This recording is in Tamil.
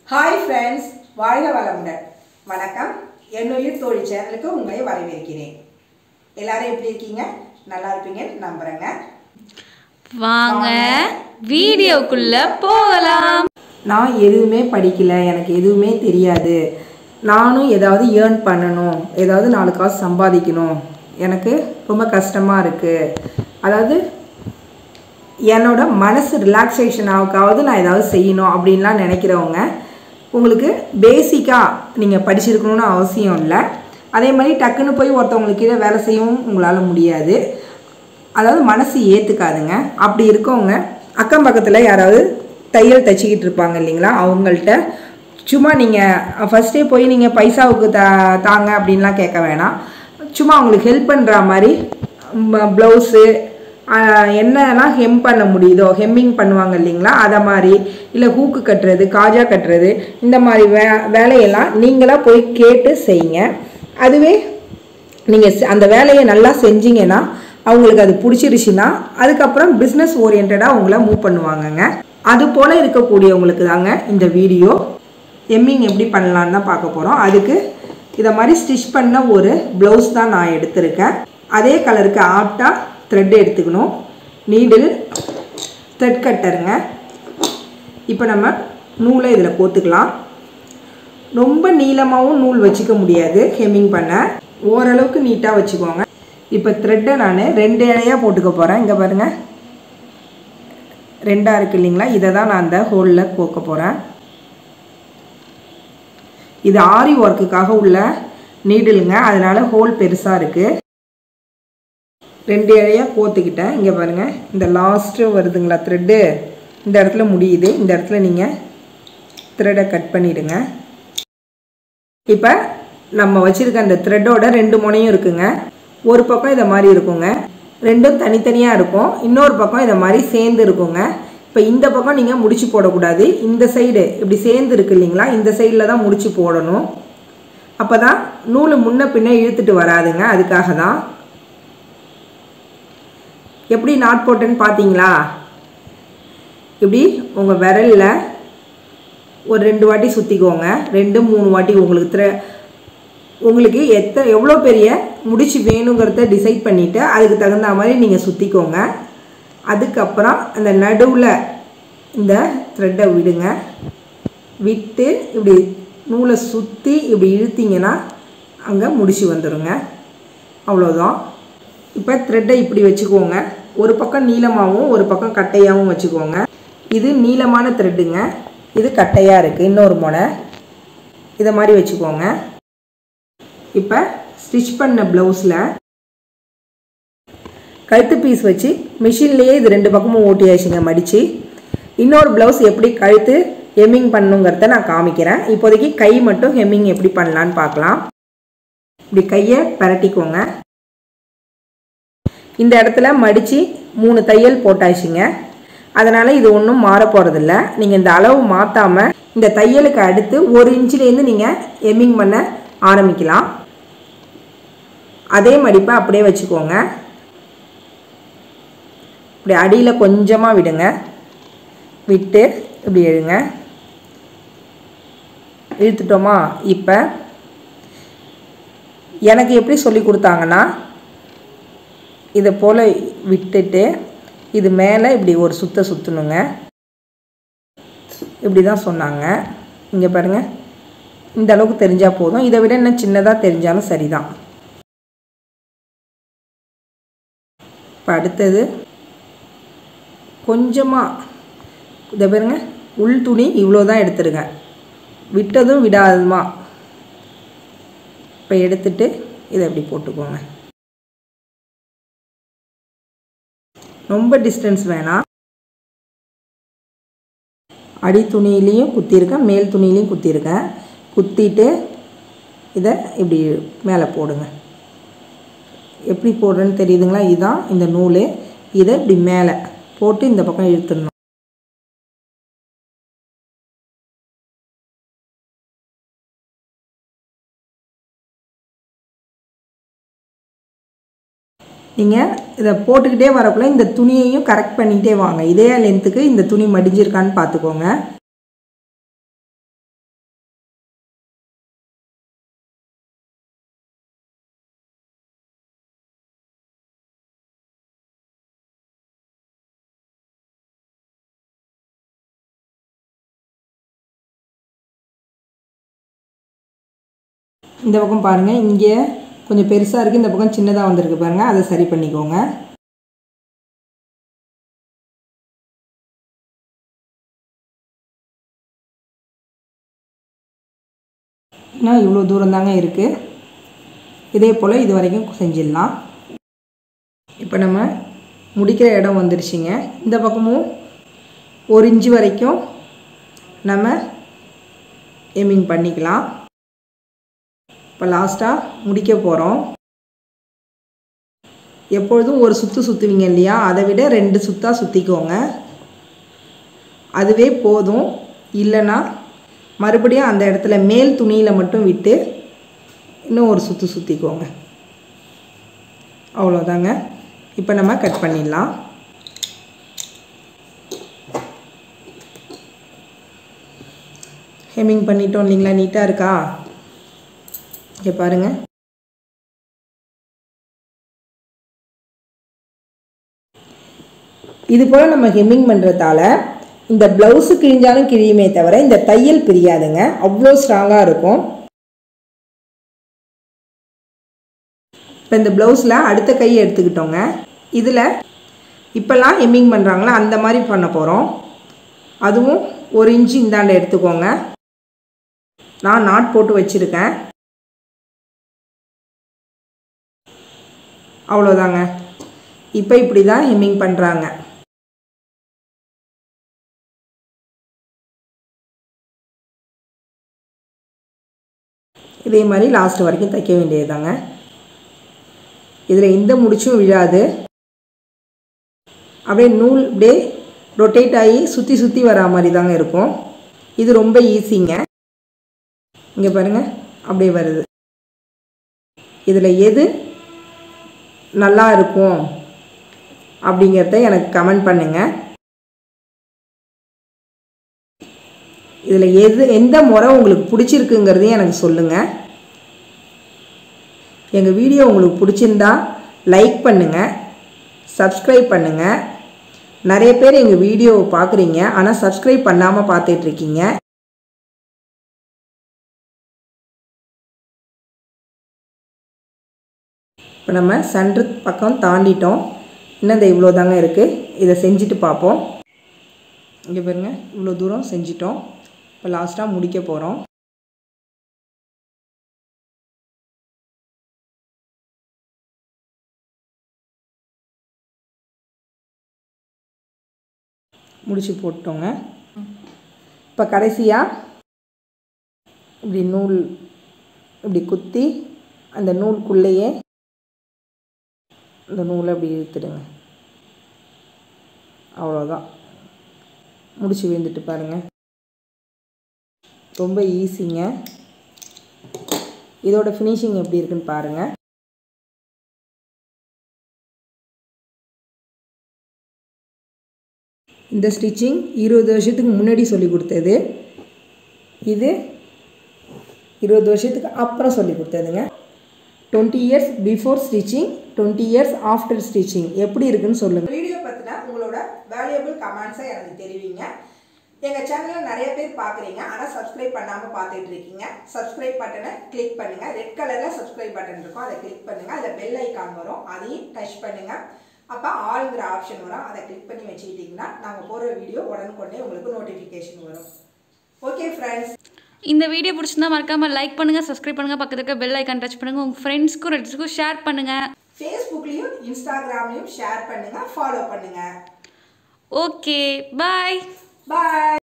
ஹாய் ஃப்ரெண்ட்ஸ் வாழ்க வளமுடன் வணக்கம் என்னுயிர் தோழி சேனலுக்கு உங்களை வரவேற்கிறேன் எல்லாரும் எப்படி இருக்கீங்க நல்லா இருப்பீங்கன்னு நம்புறேங்க வாங்க வீடியோக்குள்ள போகலாம் நான் எதுவுமே படிக்கல எனக்கு எதுவுமே தெரியாது நானும் ஏதாவது ஏர்ன் பண்ணணும் ஏதாவது நாலு காசு சம்பாதிக்கணும் எனக்கு ரொம்ப கஷ்டமாக இருக்குது அதாவது என்னோட மனசு ரிலாக்ஸேஷன் ஆகுக்காவது நான் ஏதாவது செய்யணும் அப்படின்லாம் நினைக்கிறவங்க உங்களுக்கு பேசிக்காக நீங்கள் படிச்சிருக்கணும்னு அவசியம் இல்லை அதே மாதிரி டக்குன்னு போய் ஒருத்தவங்களுக்கு கீழே வேலை செய்யவும் உங்களால் முடியாது அதாவது மனசு ஏற்றுக்காதுங்க அப்படி இருக்கவங்க அக்கம் பக்கத்தில் யாராவது தையல் தைச்சிக்கிட்டு இருப்பாங்க இல்லைங்களா அவங்கள்ட்ட சும்மா நீங்கள் ஃபஸ்ட்டே போய் நீங்கள் பைசாவுக்கு தா தாங்க அப்படின்லாம் கேட்க வேணாம் சும்மா அவங்களுக்கு ஹெல்ப் பண்ணுற மாதிரி ப்ளவுஸு என்னெல்லாம் ஹெம் பண்ண முடியுதோ ஹெம்மிங் பண்ணுவாங்க இல்லைங்களா அதை மாதிரி இல்லை ஹூக்கு கட்டுறது காஜா கட்டுறது இந்த மாதிரி வே வேலையெல்லாம் நீங்களாக போய் கேட்டு செய்யுங்க அதுவே நீங்கள் அந்த வேலையை நல்லா செஞ்சீங்கன்னா அவங்களுக்கு அது பிடிச்சிருச்சுன்னா அதுக்கப்புறம் பிஸ்னஸ் ஓரியன்டாக அவங்கள மூவ் பண்ணுவாங்கங்க அது போல் இருக்கக்கூடியவங்களுக்கு தாங்க இந்த வீடியோ எம்மிங் எப்படி பண்ணலான்னு தான் பார்க்க போகிறோம் அதுக்கு இதை மாதிரி ஸ்டிச் பண்ண ஒரு ப்ளவுஸ் தான் நான் எடுத்திருக்கேன் அதே கலருக்கு ஆப்டாக த்ரெட் எடுத்துக்கணும் நீடில் த்ரெட் கட்டருங்க இப்போ நம்ம நூலை இதில் கோத்துக்கலாம் ரொம்ப நீளமாகவும் நூல் வச்சுக்க முடியாது ஹெம்மிங் பண்ண ஓரளவுக்கு நீட்டாக வச்சுக்கோங்க இப்போ த்ரெட்டை நான் ரெண்டு இலையாக போட்டுக்க போகிறேன் இங்கே பாருங்கள் ரெண்டாக இருக்கு இல்லைங்களா இதை தான் நான் அந்த ஹோலில் கோக்க போகிறேன் இது ஆரி ஒர்க்குக்காக உள்ள நீடிலுங்க அதனால ஹோல் பெருசாக இருக்குது ரெண்டு இழையாக கோத்துக்கிட்டேன் இங்கே பாருங்கள் இந்த லாஸ்ட்டு வருதுங்களா த்ரெட்டு இந்த இடத்துல முடியுது இந்த இடத்துல நீங்கள் த்ரெட்டை கட் பண்ணிவிடுங்க இப்போ நம்ம வச்சுருக்க அந்த த்ரெட்டோட ரெண்டு முனையும் இருக்குங்க ஒரு பக்கம் இதை மாதிரி இருக்குங்க ரெண்டும் தனித்தனியாக இருக்கும் இன்னொரு பக்கம் இதை மாதிரி சேர்ந்து இருக்குங்க இப்போ இந்த பக்கம் நீங்கள் முடிச்சு போடக்கூடாது இந்த சைடு இப்படி சேர்ந்து இருக்கு இல்லைங்களா இந்த சைடில் தான் முடிச்சு போடணும் அப்போ தான் நூல் முன்ன பின்ன இழுத்துட்டு வராதுங்க அதுக்காக தான் எப்படி நாட் போட்டேன்னு பார்த்தீங்களா இப்படி உங்கள் விரலில் ஒரு ரெண்டு வாட்டி சுற்றிக்கோங்க ரெண்டு மூணு வாட்டி உங்களுக்கு த்ரெ உங்களுக்கு எத்த எவ்வளோ பெரிய முடிச்சு வேணுங்கிறத டிசைட் பண்ணிவிட்டு அதுக்கு தகுந்த மாதிரி நீங்கள் சுற்றிக்கோங்க அதுக்கப்புறம் அந்த நடுவில் இந்த த்ரெட்டை விடுங்க விட்டு இப்படி நூலை சுற்றி இப்படி இழுத்தீங்கன்னா அங்கே முடிச்சு வந்துடுங்க அவ்வளோதான் இப்போ த்ரெட்டை இப்படி வச்சுக்கோங்க ஒரு பக்கம் நீளமாகவும் ஒரு பக்கம் கட்டையாகவும் வச்சுக்கோங்க இது நீளமான த்ரெட்டுங்க இது கட்டையாக இருக்குது இன்னொரு முனை இதை மாதிரி வச்சுக்கோங்க இப்போ ஸ்டிச் பண்ண ப்ளவுஸில் கழுத்து பீஸ் வச்சு மிஷின்லேயே இது ரெண்டு பக்கமும் ஓட்டியாச்சுங்க மடித்து இன்னொரு ப்ளவுஸ் எப்படி கழுத்து ஹெம்மிங் பண்ணுங்கிறத நான் காமிக்கிறேன் இப்போதைக்கு கை மட்டும் ஹெம்மிங் எப்படி பண்ணலான்னு பார்க்கலாம் இப்படி கையை பரட்டிக்கோங்க இந்த இடத்துல மடித்து மூணு தையல் போட்டாச்சுங்க அதனால் இது ஒன்றும் மாற போகிறதில்ல நீங்கள் இந்த அளவு மாற்றாமல் இந்த தையலுக்கு அடுத்து ஒரு இன்ச்சிலேருந்து நீங்கள் எம்மிங் பண்ண ஆரம்பிக்கலாம் அதே மடிப்பை அப்படியே வச்சுக்கோங்க இப்படி அடியில் கொஞ்சமாக விடுங்க விட்டு இப்படி எழுங்க இழுத்துட்டோமா இப்போ எனக்கு எப்படி சொல்லி கொடுத்தாங்கன்னா இதை போல் விட்டுட்டு இது மேலே இப்படி ஒரு சுத்த சுற்றணுங்க இப்படி தான் சொன்னாங்க இங்கே பாருங்கள் இந்த அளவுக்கு தெரிஞ்சால் போதும் இதை விட இன்னும் சின்னதாக தெரிஞ்சாலும் சரிதான் இப்போ அடுத்தது கொஞ்சமாக இதை பாருங்க உள் துணி இவ்வளோ தான் எடுத்துருங்க விட்டதும் விடாதுமா இப்போ எடுத்துட்டு இதை இப்படி போட்டுக்கோங்க ரொம்ப டிஸ்டன்ஸ் வேணாம் அடி துணியிலையும் குத்திருக்கேன் மேல் துணியிலையும் குத்திருக்கேன் குத்திட்டு இதை இப்படி மேலே போடுங்க எப்படி போடுறேன்னு தெரியுதுங்களா இதுதான் இந்த நூல் இதை இப்படி மேலே போட்டு இந்த பக்கம் இழுத்துடணும் நீங்கள் இதை போட்டுக்கிட்டே வரக்குள்ள இந்த துணியையும் கரெக்ட் பண்ணிகிட்டே வாங்க இதே லென்த்துக்கு இந்த துணி மடிஞ்சிருக்கான்னு பார்த்துக்கோங்க இந்த பக்கம் பாருங்கள் இங்கே கொஞ்சம் பெருசாக இருக்குது இந்த பக்கம் சின்னதாக வந்திருக்கு பாருங்கள் அதை சரி பண்ணிக்கோங்க இன்னும் இவ்வளோ தூரம் தாங்க இருக்குது இதே போல் இது வரைக்கும் செஞ்சிடலாம் இப்போ நம்ம முடிக்கிற இடம் வந்துருச்சுங்க இந்த பக்கமும் ஒரு இன்ச்சு வரைக்கும் நம்ம எம்மிங் பண்ணிக்கலாம் இப்போ லாஸ்ட்டாக முடிக்க போகிறோம் எப்பொழுதும் ஒரு சுற்று சுற்றுவீங்க இல்லையா அதை விட ரெண்டு சுத்தாக சுற்றிக்கோங்க அதுவே போதும் இல்லைன்னா மறுபடியும் அந்த இடத்துல மேல் துணியில் மட்டும் விட்டு இன்னும் ஒரு சுற்று சுற்றிக்கோங்க அவ்வளோதாங்க இப்போ நம்ம கட் பண்ணிடலாம் ஹெம்மிங் பண்ணிட்டோம் இல்லைங்களா நீட்டாக இருக்கா இங்கே பாருங்கள் இது போல் நம்ம ஹெம்மிங் பண்ணுறதால இந்த ப்ளவுஸு கிழிஞ்சாலும் கிழியுமே தவிர இந்த தையல் பிரியாதுங்க அவ்வளோ ஸ்ட்ராங்காக இருக்கும் இப்போ இந்த ப்ளவுஸில் அடுத்த கையை எடுத்துக்கிட்டோங்க இதில் இப்போல்லாம் ஹெம்மிங் பண்ணுறாங்களா அந்த மாதிரி பண்ண போகிறோம் அதுவும் ஒரு இன்ச்சு இந்தாண்ட எடுத்துக்கோங்க நான் நாட் போட்டு வச்சுருக்கேன் அவ்வளோதாங்க இப்போ இப்படி தான் ஹெம்மிங் பண்ணுறாங்க இதே மாதிரி லாஸ்ட் வரைக்கும் தைக்க வேண்டியதுதாங்க இதில் எந்த முடிச்சும் விழாது அப்படியே நூல் அப்படியே ரொட்டேட் ஆகி சுற்றி சுற்றி வரா மாதிரி தாங்க இருக்கும் இது ரொம்ப ஈஸிங்க இங்கே பாருங்கள் அப்படியே வருது இதில் எது நல்லா இருக்கும் அப்படிங்கிறத எனக்கு கமெண்ட் பண்ணுங்கள் இதில் எது எந்த முறை உங்களுக்கு பிடிச்சிருக்குங்கிறதையும் எனக்கு சொல்லுங்கள் எங்கள் வீடியோ உங்களுக்கு பிடிச்சிருந்தா லைக் பண்ணுங்கள் சப்ஸ்கிரைப் பண்ணுங்கள் நிறைய பேர் எங்கள் வீடியோவை பார்க்குறீங்க ஆனால் சப்ஸ்கிரைப் பண்ணாமல் பார்த்துட்ருக்கீங்க இப்போ நம்ம சென்ட்ரு பக்கம் தாண்டிட்டோம் இன்னும் இந்த இவ்வளோ தாங்க இருக்குது இதை செஞ்சுட்டு பார்ப்போம் இங்கே பாருங்க இவ்வளோ தூரம் செஞ்சிட்டோம் இப்போ லாஸ்ட்டாக முடிக்க போகிறோம் முடிச்சு போட்டோங்க இப்போ கடைசியாக இப்படி நூல் இப்படி குத்தி அந்த நூலுக்குள்ளேயே இந்த நூலை அப்படி இழுத்துடுங்க அவ்வளோதான் முடிச்சு விழுந்துட்டு பாருங்கள் ரொம்ப ஈஸிங்க இதோட ஃபினிஷிங் எப்படி இருக்குன்னு பாருங்கள் இந்த ஸ்டிச்சிங் இருபது வருஷத்துக்கு முன்னாடி சொல்லி கொடுத்தது இது இருபது வருஷத்துக்கு அப்புறம் சொல்லி கொடுத்ததுங்க twenty years before stitching twenty years after stitching எப்படி இருக்குன்னு சொல்லுங்கள் வீடியோ பற்றின உங்களோட வேல்யூபிள் கமெண்ட்ஸை எனக்கு தெரிவிங்க எங்கள் சேனலில் நிறைய பேர் பார்க்குறீங்க ஆனால் சப்ஸ்கிரைப் பண்ணாமல் பார்த்துட்டு இருக்கீங்க சப்ஸ்கிரைப் பட்டனை கிளிக் பண்ணுங்கள் ரெட் கலரில் சப்ஸ்கிரைப் பட்டன் இருக்கும் அதை கிளிக் பண்ணுங்கள் அதில் பெல் ஐக்கான் வரும் அதையும் டச் பண்ணுங்கள் அப்போ ஆளுங்கிற ஆப்ஷன் வரும் அதை கிளிக் பண்ணி வச்சுக்கிட்டிங்கன்னா நாங்கள் போடுற வீடியோ உடனுக்குடனே உங்களுக்கு நோட்டிஃபிகேஷன் வரும் ஓகே ஃப்ரெண்ட்ஸ் இந்த வீடியோ பிடிச்சிருந்தா மறக்காம லைக் பண்ணுங்க சப்ஸ்கிரைப் பண்ணுங்க பக்கத்துக்கு பெல் ஐக்கான் டச் பண்ணுங்க உங்க ஃப்ரெண்ட்ஸ்க்கும் ரெட்ஸ்க்கும் ஷேர் பண்ணுங்க ஃபேஸ்புக்லேயும் இன்ஸ்டாகிராம்லேயும் ஷேர் பண்ணுங்கள் ஃபாலோ பண்ணுங்கள் ஓகே பாய் பாய்